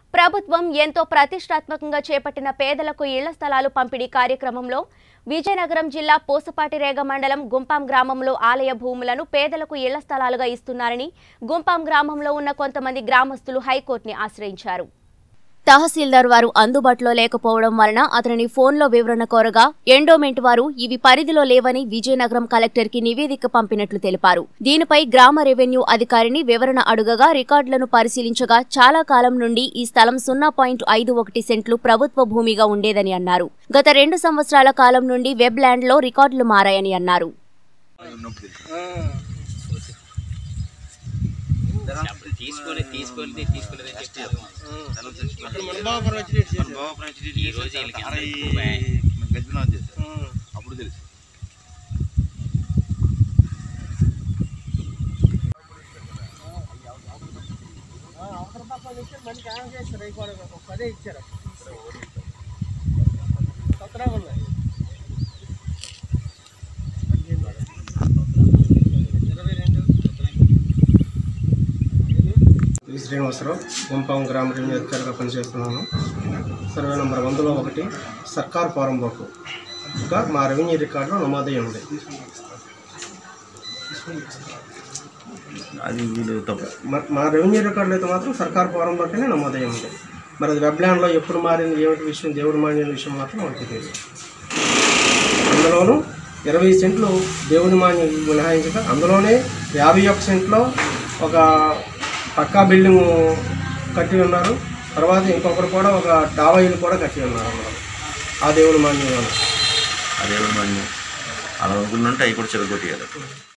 ప్రభుత్వం ఎంతో ప్రతిష్టాత్మకంగా చేపట్టిన పేదలకు ఇళ్ల స్థలాలు పంపిణీ కార్యక్రమంలో విజయనగరం జిల్లా పూసపాటిరేగ మండలం గుంపాం గ్రామంలో ఆలయ భూములను పేదలకు ఇళ్ల స్థలాలుగా ఇస్తున్నారని గుంపాం గ్రామంలో ఉన్న కొంతమంది గ్రామస్తులు హైకోర్టుని ఆశ్రయించారు తహసీల్దార్ వారు అందుబాటులో లేకపోవడం వలన అతనిని ఫోన్లో వివరణ కోరగా ఎండోమెంట్ వారు ఇవి పరిధిలో లేవని విజయనగరం కలెక్టర్కి నివేదిక పంపినట్లు తెలిపారు దీనిపై గ్రామ రెవెన్యూ అధికారిని వివరణ అడుగగా రికార్డులను పరిశీలించగా చాలా కాలం నుండి ఈ స్థలం సున్నా పాయింట్ ఐదు ఒకటి సెంట్లు ప్రభుత్వ భూమిగా ఉండేదని అన్నారు గత రెండు సంవత్సరాల కాలం నుండి వెబ్ ల్యాండ్లో రికార్డులు మారాయని అన్నారు అప్పుడు తీసుకొని తీసుకొని తీసుకోలేదని చెప్పారు అక్కడ మన బాబు వచ్చినట్టు చేశారు. ఈ రోజు వీళ్ళకి ఎంత గజ్జనాథ్ చేశారు అప్పుడు తెలుసు ఆ, అవతల పక్క నుంచి మనకి ఆన్ చేస్తారు అవి కూడా ఒక పదే ఇచ్చారు కొత్తగా ఉన్నాయి ఇరవై రెండు వి శ్రీనివాసరావు గుంపాం గ్రామ రెవెన్యూ అధికారిగా పనిచేస్తున్నాను సర్వే నంబర్ వందలో ఒకటి సర్కార్ ఫారం బుక్ ఇంకా మా రెవెన్యూ రికార్డులో నమోదై ఉంది అది వీళ్ళు తప్పు మా- మా రెవెన్యూ రికార్డులో అయితే మాత్రం సర్కార్ ఫారం బుక్నే నమోదై ఉంది మరి అది వెబ్ ల్యాండ్లో ఎప్పుడు మారింది ఏమిటి విషయం దేవుడు మారిన విషయం మాత్రం మనకి తెలుసు అందులోనూ ఇరవై సెంట్లు దేవుని మాన్య మినహాయించగా అందులోనే యాభై ఒక్క సెంట్లో ఒక పక్కా బిల్డింగ్ కట్టి ఉన్నారు తర్వాత ఇంకొకరు కూడా ఒక డాబా ఇల్లు కూడా కట్టి ఉన్నారు అందులో ఆ దేవుని మాన్యంలో అదే మనం అలా అనుకున్నంటే అవి కూడా చెరగొట్టేయాలి